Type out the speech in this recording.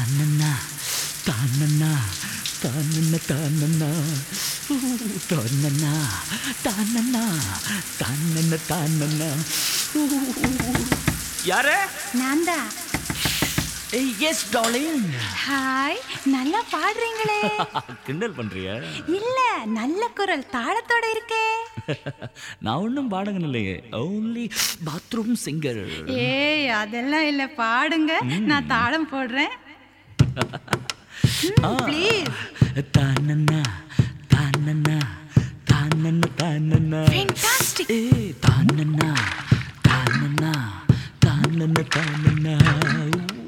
தானண்ணா தானண்ணா தானண்ணா தானண்ணா ஊ, தானண்ணா தானண்ணா தானண்ணா தானண்ணா ஊ, யாரு நான் தான் எஸ் டார்லிங் ஹாய் நல்லா பாடுறீங்களே கிண்டல் பண்றியா இல்ல நல்ல குரல் தாளத்தோட இருக்கே நான் ஒன்றும் பாடகன் இல்லையே ஓன்லி பாத்ரூம் சிங்கர் ஏய் அதெல்லாம் இல்ல பாடுங்க நான் தாளம் போடுறேன் ப்ளீஸ் தானண்ணா தானண்ணா தானண்ணா தானண்ணா Fantastic. ஏ தானண்ணா தானண்ணா தானண்ணா தானண்ணா